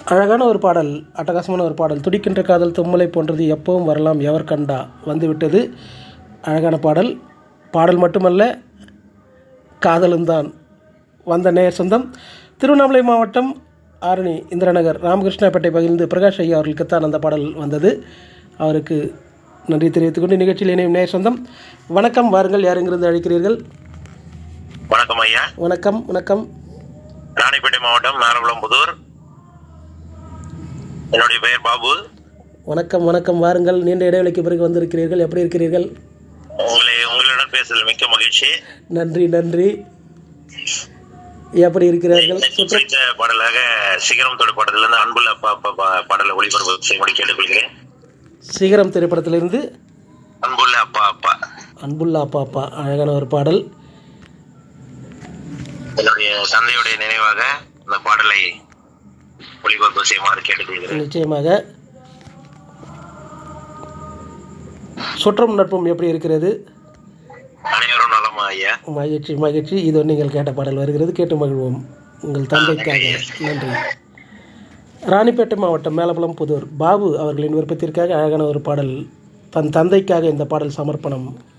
அழகான ஒரு பாடல் அட்டகாசமான ஒரு பாடல் துடிக்கின்ற காதல் தும்மலை போன்றது எப்பவும் வரலாம் எவர் கண்டா வந்துவிட்டது அழகான பாடல் பாடல் மட்டுமல்ல காதலும் தான் வந்த நேர் சொந்தம் திருவண்ணாமலை மாவட்டம் ஆரணி இந்திரநகர் ராமகிருஷ்ணாப்பேட்டை பகிர்ந்து பிரகாஷ் ஐயா அவர்களுக்குத்தான் அந்த பாடல் வந்தது அவருக்கு நன்றி தெரிவித்துக் கொண்டு நிகழ்ச்சியில் இணையும் நேர் சொந்தம் வணக்கம் வாருங்கள் யாருங்கிருந்து அழைக்கிறீர்கள் வணக்கம் ஐயா வணக்கம் வணக்கம் ராணிப்பேட்டை மாவட்டம் நாரகுளம்புதூர் என்னுடைய பெயர் பாபு வணக்கம் வணக்கம் வாருங்கள் நீண்ட இடைவெளிக்கு பிறகு வந்திருக்கிறீர்கள் எப்படி இருக்கிறீர்கள் உங்களை உங்களுடன் பேசுதல் மிக்க மகிழ்ச்சி நன்றி நன்றி எப்படி இருக்கிறார்கள் எனக்கு பிடித்த பாடலாக சிகரம் தொடு பாடலிருந்து அன்புள்ள அப்பா அப்பா பா- பாடலை ஒளிபரப்பு செய்யும்படி கேட்டுக்கொள்கிறேன் சிகரம் திரைப்படத்திலிருந்து அன்புள்ள அப்பா அப்பா அன்புல்லா அப்பா அப்பா அழகான ஒரு பாடல் என்னுடைய தந்தையுடைய நினைவாக இந்த பாடலை ஒளிபரப்பு செய்யுமாறு கேட்டுக்கொள்கிறேன் நிச்சயமாக சுற்றம் நட்பும் எப்படி இருக்கிறது அனைவரும் நலமா ஐயா மகிழ்ச்சி மகிழ்ச்சி இது நீங்கள் கேட்ட பாடல் வருகிறது கேட்டு மகிழ்வோம் உங்கள் தந்தைக்காக நன்றி ராணிப்பேட்டை மாவட்டம் மேலப்பலம் புதூர் பாபு அவர்களின் விருப்பத்திற்காக அழகான ஒரு பாடல் தன் தந்தைக்காக இந்த பாடல் சமர்ப்பணம்